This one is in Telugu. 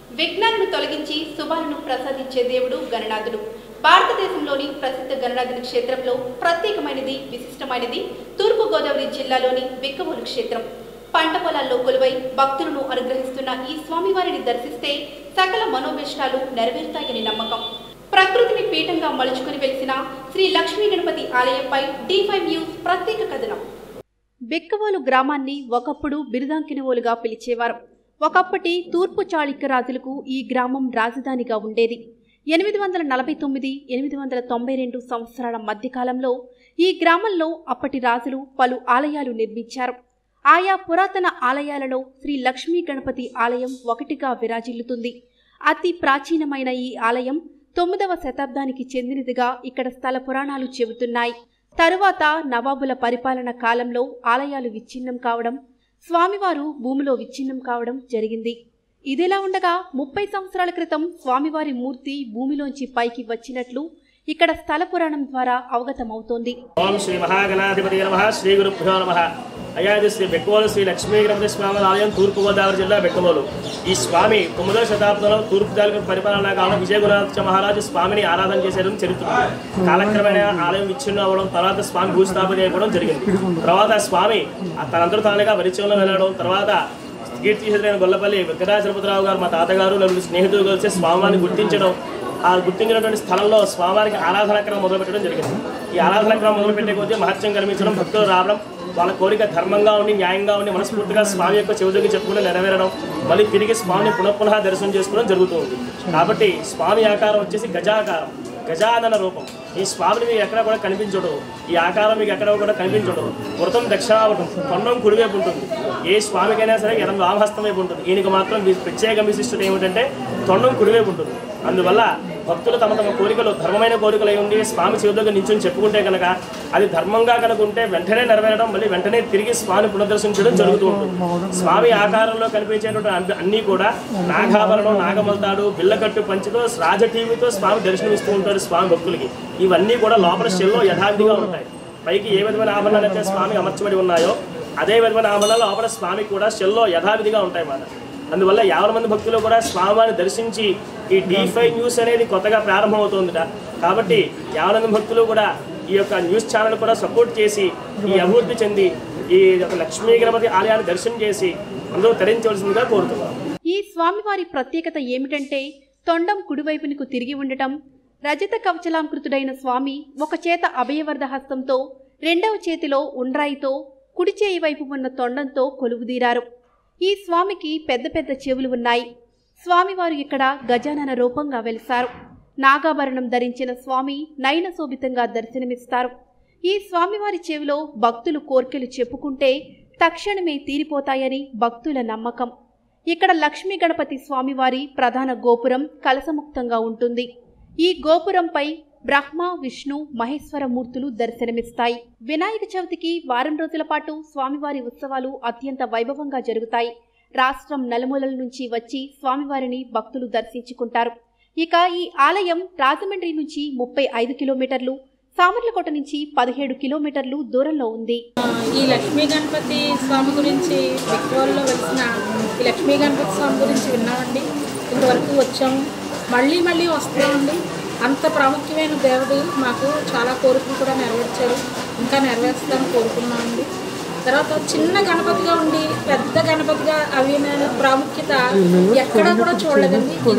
విఘ్నాలను తొలగించి శుభాలను ప్రసాదించే దేవుడు గణనాథుడు భారతదేశంలోని ప్రసిద్ధ గణనాథుని క్షేత్రంలో ప్రత్యేకమైనది విశిష్టమైనది తూర్పు గోదావరి జిల్లాలోని బిక్కవోలు క్షేత్రం పంట పొలాల్లో కొలువై భక్తులను అనుగ్రహిస్తున్న ఈ స్వామివారిని దర్శిస్తే సకల మనోభిష్టాలు నెరవేరుతాయని నమ్మకం ప్రకృతిని పీఠంగా మలుచుకుని వెలిసిన శ్రీ లక్ష్మీ గణపతి ఆలయంపై డి ఫైవ్ న్యూస్ ప్రత్యేక కథనం బెక్కవోలు గ్రామాన్ని ఒకప్పుడు బిరుదాంకినవోలుగా పిలిచేవారు ఒకప్పటి తూర్పు చాళుక్య రాజులకు ఈ గ్రామం రాజధానిగా ఉండేది ఎనిమిది వందల నలభై తొమ్మిది ఎనిమిది వందల తొంభై రెండు సంవత్సరాల మధ్యకాలంలో ఈ గ్రామంలో అప్పటి రాజులు పలు ఆలయాలు నిర్మించారు ఆయా పురాతన ఆలయాలలో శ్రీ లక్ష్మీ గణపతి ఆలయం ఒకటిగా విరాజిల్లుతుంది అతి ప్రాచీనమైన ఈ ఆలయం తొమ్మిదవ శతాబ్దానికి చెందినదిగా ఇక్కడ స్థల పురాణాలు చెబుతున్నాయి తరువాత నవాబుల పరిపాలన కాలంలో ఆలయాలు విచ్ఛిన్నం కావడం స్వామివారు భూమిలో విచ్ఛిన్నం కావడం జరిగింది ఇదిలా ఉండగా ముప్పై సంవత్సరాల క్రితం స్వామివారి మూర్తి భూమిలోంచి పైకి వచ్చినట్లు ఇక్కడ స్థల పురాణం ద్వారా అవగతమవుతోంది ఓం శ్రీ మహాగణాధిపతి నమ శ్రీ గురుభ్యో నమ అయాది శ్రీ బెక్కవోలు శ్రీ లక్ష్మీ గణపతి స్వామి ఆలయం తూర్పుగోదావరి జిల్లా బెక్కవోలు ఈ స్వామి తొమ్మిదవ శతాబ్దంలో తూర్పు తాలూకు పరిపాలనా కాలం విజయగుణాథ మహారాజు స్వామిని ఆరాధన చేశారని చరిత్ర కాలక్రమేణా ఆలయం విచ్ఛిన్నం అవ్వడం తర్వాత స్వామి భూస్థాపన చేయడం జరిగింది తర్వాత స్వామి ఆ తనంతట తానుగా పరిచయంలో వెళ్ళడం తర్వాత కీర్తిశేషులైన గొల్లపల్లి వెంకటాచలపతిరావు గారు మా తాతగారు నలుగురు స్నేహితులు కలిసి స్వామివారిని గుర్తించడం ఆ గుర్తించినటువంటి స్థలంలో స్వామివారికి ఆరాధన క్రమం మొదలుపెట్టడం జరిగింది ఈ ఆరాధన క్రమం మొదలుపెట్టే కొద్దీ మహత్యం కనిపించడం భక్తులు రావడం వాళ్ళ కోరిక ధర్మంగా ఉండి న్యాయంగా ఉండి మనస్ఫూర్తిగా స్వామి యొక్క చెవుదొగి చెప్పుకుని నెరవేరడం మళ్ళీ తిరిగి స్వామిని పునఃపునః దర్శనం చేసుకోవడం జరుగుతుంది కాబట్టి స్వామి ఆకారం వచ్చేసి గజాకారం గజానన రూపం ఈ స్వామిని మీకు ఎక్కడ కూడా కనిపించడు ఈ ఆకారం మీకు ఎక్కడ కూడా కనిపించడు వృతం దక్షిణావటం కొండం కుడివైపు ఉంటుంది ఏ స్వామికైనా సరే ఎడం వామహస్తం వైపు ఉంటుంది ఈయనకి మాత్రం వీ- ప్రత్యేక విశిష్టత ఏమిటంటే తొండం కుడివైపు ఉంటుంది అందువల్ల భక్తులు తమ తమ కోరికలు ధర్మమైన కోరికలు అయి ఉండి స్వామి శివ దగ్గర నించుని చెప్పుకుంటే కనుక అది ధర్మంగా కనుక ఉంటే వెంటనే నెరవేరడం మళ్ళీ వెంటనే తిరిగి స్వామిని పునర్దర్శించడం జరుగుతూ ఉంటుంది స్వామి ఆకారంలో కనిపించేటువంటి అన్ని- అన్నీ కూడా నాగాభరణం నాగమల్తాడు బిల్లకట్టు పంచితో రాజటీవీతో స్వామి దర్శనమిస్తూ ఉంటారు స్వామి భక్తులకి ఇవన్నీ కూడా లోపల శెల్లో యథావిధిగా ఉంటాయి పైకి ఏ విధమైన ఆభరణాలు అయితే స్వామి అమర్చబడి ఉన్నాయో అదే విధమైన ఆభరణాలు లోపల స్వామి కూడా శెల్లో యథావిధిగా ఉంటాయి అన్నమాట అందువల్ల యాభై మంది భక్తులు కూడా స్వామివారిని దర్శించి ఈ డి ఫైవ్ న్యూస్ అనేది కొత్తగా ప్రారంభమవుతుందిట కాబట్టి యాభై మంది భక్తులు కూడా ఈ యొక్క న్యూస్ ఛానల్ కూడా సపోర్ట్ చేసి ఈ అభివృద్ధి చెంది ఈ యొక్క లక్ష్మీ గణపతి ఆలయాన్ని దర్శనం చేసి అందరూ తరించవలసిందిగా కోరుతున్నాం ఈ స్వామివారి ప్రత్యేకత ఏమిటంటే తొండం కుడివైపునకు తిరిగి ఉండటం రజత కవచలాంకృతుడైన స్వామి ఒక చేత అభయవర్ధ హస్తంతో రెండవ చేతిలో ఉండ్రాయితో కుడి చేయి వైపు ఉన్న తొండంతో కొలువుదీరారు ఈ స్వామికి పెద్ద పెద్ద చెవులు ఉన్నాయి స్వామివారు ఇక్కడ గజానన రూపంగా వెలిశారు నాగాభరణం ధరించిన స్వామి నయన శోభితంగా దర్శనమిస్తారు ఈ స్వామివారి చెవిలో భక్తులు కోర్కెలు చెప్పుకుంటే తక్షణమే తీరిపోతాయని భక్తుల నమ్మకం ఇక్కడ లక్ష్మీ గణపతి స్వామివారి ప్రధాన గోపురం కలసముక్తంగా ఉంటుంది ఈ గోపురంపై బ్రహ్మ విష్ణు మహేశ్వర మూర్తులు దర్శనమిస్తాయి వినాయక చవితికి వారం రోజుల పాటు స్వామివారి ఉత్సవాలు అత్యంత వైభవంగా జరుగుతాయి రాష్ట్రం నలుమూలల నుంచి వచ్చి స్వామివారిని భక్తులు దర్శించుకుంటారు ఇక ఈ ఆలయం రాజమండ్రి నుంచి ముప్పై ఐదు కిలోమీటర్లు సామర్లకోట నుంచి పదిహేడు కిలోమీటర్లు దూరంలో ఉంది ఈ లక్ష్మీ గణపతి స్వామి గురించి విక్టోరియాలో వెలిసిన ఈ లక్ష్మీ గణపతి స్వామి గురించి విన్నామండి ఇంతవరకు వచ్చాము మళ్ళీ మళ్ళీ వస్తున్నామండి అంత ప్రాముఖ్యమైన దేవుడు మాకు చాలా కోరికలు కూడా నెరవేర్చారు ఇంకా నెరవేర్చుదామని కోరుకున్నామండి తర్వాత చిన్న గణపతిగా ఉండి పెద్ద గణపతిగా అవి ప్రాముఖ్యత ఎక్కడా కూడా చూడలేదండి